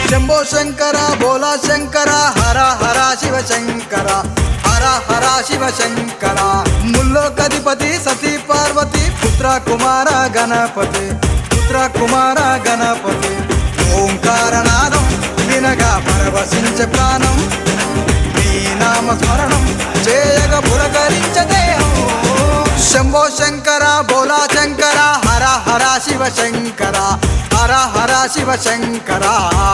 శంభో శంకర బోలా శంకర హర హర శివ శంకర హర హర శివ శంకర ముల్లోకధిపతి సతీ పార్వతి పుత్ర కుమార గణపతి పుత్ర కుమార గణపతి ఓంకారనాదం వినగా పరవశించే ప్రాణం నీ నామ స్మరణం చేయగ పులకరించ దేహం శంభో శంకర బోలా శంకర హర హర శివ శంకర హర హర శివ శంకర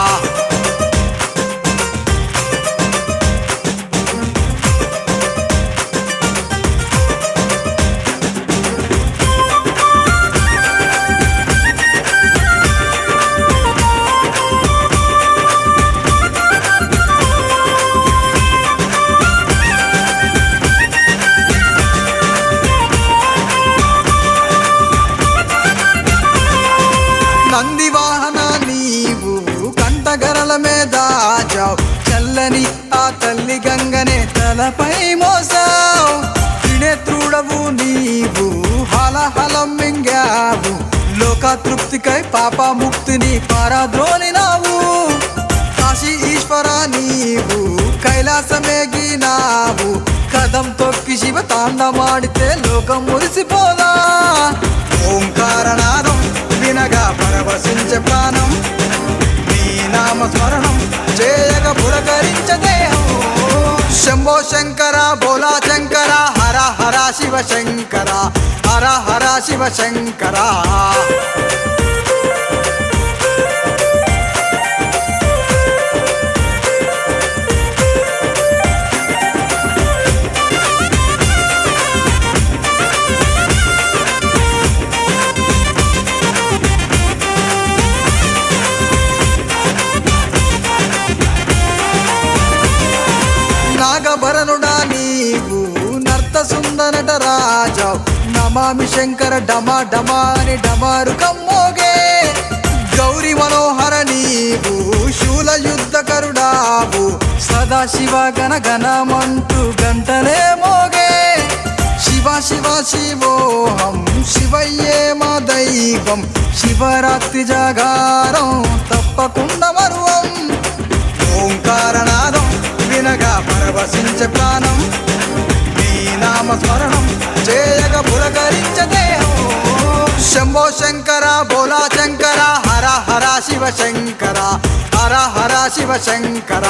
నంది వాహన నీవు కంటగరల మీద దాచావు చల్లని ఆ తల్లి గంగనే తలపై మోసావు త్రినేత్రుడవు నీవు హలహలం మింగావు లోక తృప్తికై పాప ముక్తిని పారద్రోలినావు కాశీ ఈశ్వర నీవు కైలాసమేగినావు కదం తొక్కి శివ తాండమాడితే లోకం మురిసిపోదా ఓంకారనాదం వినగా పరవశించే ప్రాణం నీ నామ స్మరణం చేయగ పులకరించ దేహం శంభో శంకర బోలా శంకర హర హర శివ శంకర హర హర శివ శంకర నాగభరణుడా నీవు నర్త సుందరట రాజావు నమామి శంకర డమా డమా అని డమారు కమ్మోగే గౌరి మనోహర నీవు శూల యుద్ధకరుడావు సదా శివ గణ గణమంటూ గంటలే మోగే శివ శివ శివోహం శివయ్యే మా దైవం శివరాత్రి జాగారం తప్పకుండా మరువం ఓంకారనాదం వినగా పరవశించే ప్రాణం నీ నామ స్మరణం చేయగ పులకరించ దేహం శంభో శంకర బోలా శంకర హర హర శివ శంకర హర హర శివ శంకర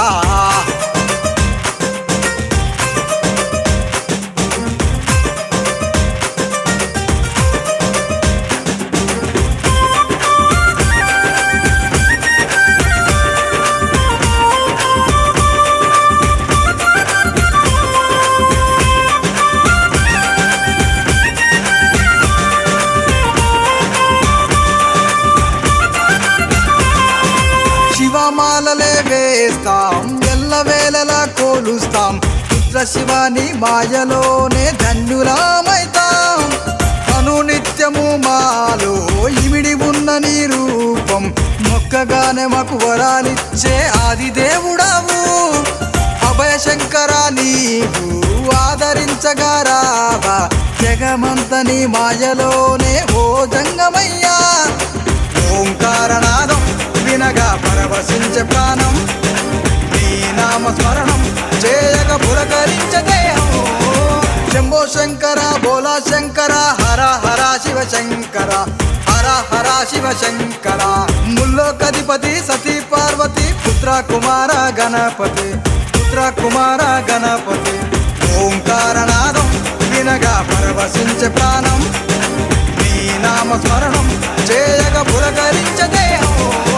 శివమాలలే వేస్తాం ఎల్లవేళలా కోలుస్తాం పుత్ర శివాని మాయలోనే ధన్యులామైతాం అను నిత్యము మాలో ఇమిడి ఉన్న నీ రూపం మొక్కగానే మాకు వరాలిచ్చే ఆది దేవుడావు అభయ శంకర నీవు ఆదరించగా రావా జగమంత నీ మాయలోనే ఓ జంగమయ్యా ఓంకారనాదం వినగా పరవశించే ప్రాణం నీ నామ స్మరణం చేయగ పులకరించ దేహం శంభో శంకర బోలా శంకర హర హర శివ శంకర హర హర శివ శంకర ముల్లోకధిపతి సతీ పార్వతి పుత్ర కుమార గణపతి పుత్ర కుమార గణపతి ఓంకారనాదం వినగా పరవశించే ప్రాణం నీ నామ స్మరణం చేయగ పులకరించ దేహం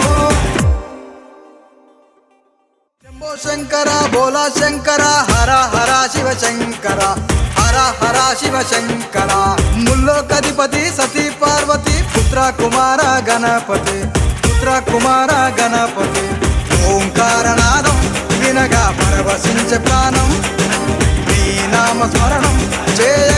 శంభో శంకర బోలా శంకర హర హర శివ శంకర హర హర శివ శంకర ముల్లోకధిపతి సతీ పార్వతి పుత్ర కుమార గణపతి పుత్ర కుమార గణపతి ఓంకారనాదం వినగా పరవశించే ప్రాణం నీ నామ స్మరణం చేయ